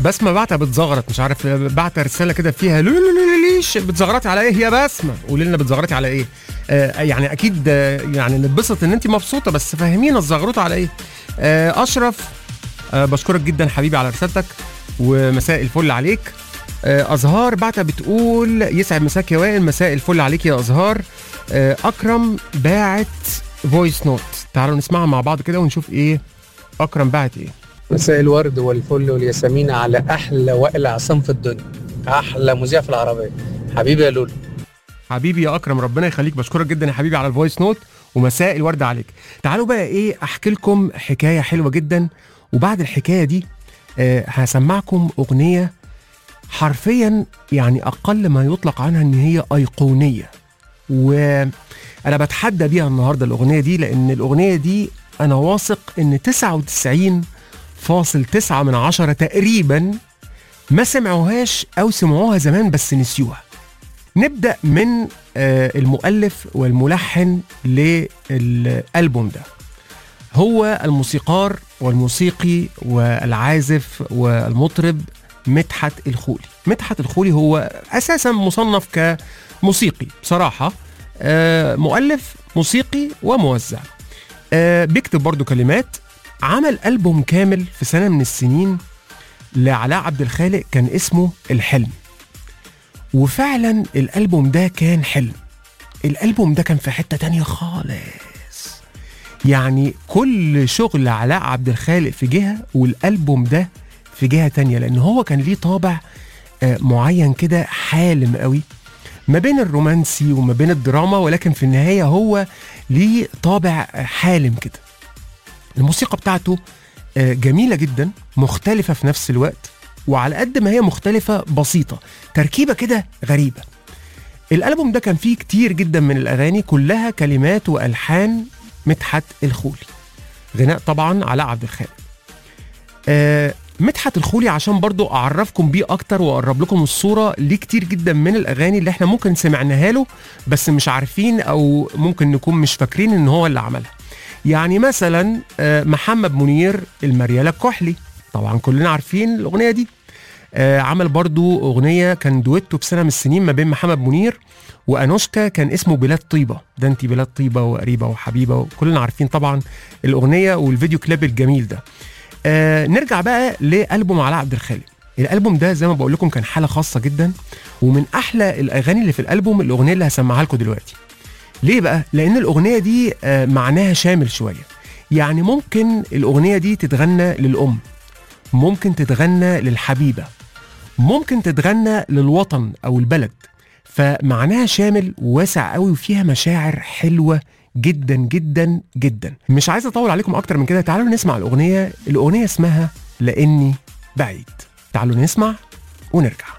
بسمه بعتها بتزغرط مش عارف بعت رساله كده فيها لو لو لو ليش بتزغرطي على ايه يا بسمه قولي لنا بتزغرطي على ايه آه يعني اكيد آه يعني نتبسط ان انت مبسوطه بس فهمينا الزغروطه على ايه آه اشرف آه بشكرك جدا حبيبي على رسالتك ومساء الفل عليك آه ازهار بعتها بتقول يسعد مساك يا وائل مساء الفل عليك يا ازهار آه اكرم باعت فويس نوت تعالوا نسمعها مع بعض كده ونشوف ايه اكرم باعت ايه مساء الورد والفل والياسمين على احلى وائل عصام في الدنيا احلى مذيع في العربيه حبيبي يا لولو حبيبي يا اكرم ربنا يخليك بشكرك جدا يا حبيبي على الفويس نوت ومساء الورد عليك تعالوا بقى ايه احكي لكم حكايه حلوه جدا وبعد الحكايه دي آه هسمعكم اغنيه حرفيا يعني اقل ما يطلق عنها ان هي ايقونيه وانا بتحدى بيها النهارده الاغنيه دي لان الاغنيه دي انا واثق ان 99.9 من عشرة تقريبا ما سمعوهاش او سمعوها زمان بس نسيوها نبدا من آه، المؤلف والملحن للالبوم ده هو الموسيقار والموسيقي والعازف والمطرب مدحت الخولي مدحت الخولي هو اساسا مصنف كموسيقي بصراحه آه، مؤلف موسيقي وموزع آه، بيكتب برضو كلمات عمل ألبوم كامل في سنة من السنين لعلاء عبد الخالق كان اسمه الحلم وفعلا الألبوم ده كان حلم الألبوم ده كان في حتة تانية خالص يعني كل شغل علاء عبد الخالق في جهة والألبوم ده في جهة تانية لأن هو كان ليه طابع آه، معين كده حالم قوي ما بين الرومانسي وما بين الدراما ولكن في النهاية هو ليه طابع حالم كده الموسيقى بتاعته آه، جميلة جدا مختلفة في نفس الوقت وعلى قد ما هي مختلفة بسيطة تركيبة كده غريبة الألبوم ده كان فيه كتير جدا من الأغاني كلها كلمات وألحان مدحت الخولي غناء طبعا علاء عبد الخالق آه مدحت الخولي عشان برضو أعرفكم بيه أكتر وأقرب لكم الصورة ليه كتير جدا من الأغاني اللي احنا ممكن سمعناها له بس مش عارفين أو ممكن نكون مش فاكرين إن هو اللي عملها يعني مثلا آه، محمد منير المريالة الكحلي طبعا كلنا عارفين الأغنية دي آه، عمل برضو أغنية كان دويتو في سنة من السنين ما بين محمد منير وأنوشكا كان اسمه بلاد طيبة ده انت بلاد طيبة وقريبة وحبيبة وكلنا عارفين طبعا الأغنية والفيديو كليب الجميل ده آه نرجع بقى لألبوم علاء عبد الخالق الألبوم ده زي ما بقول لكم كان حالة خاصة جدا ومن أحلى الأغاني اللي في الألبوم الأغنية اللي هسمعها لكم دلوقتي ليه بقى؟ لأن الأغنية دي آه، معناها شامل شوية يعني ممكن الأغنية دي تتغنى للأم ممكن تتغنى للحبيبة ممكن تتغنى للوطن أو البلد فمعناها شامل وواسع قوي وفيها مشاعر حلوة جدا جدا جدا مش عايز أطول عليكم أكتر من كده تعالوا نسمع الأغنية الأغنية اسمها لأني بعيد تعالوا نسمع ونرجع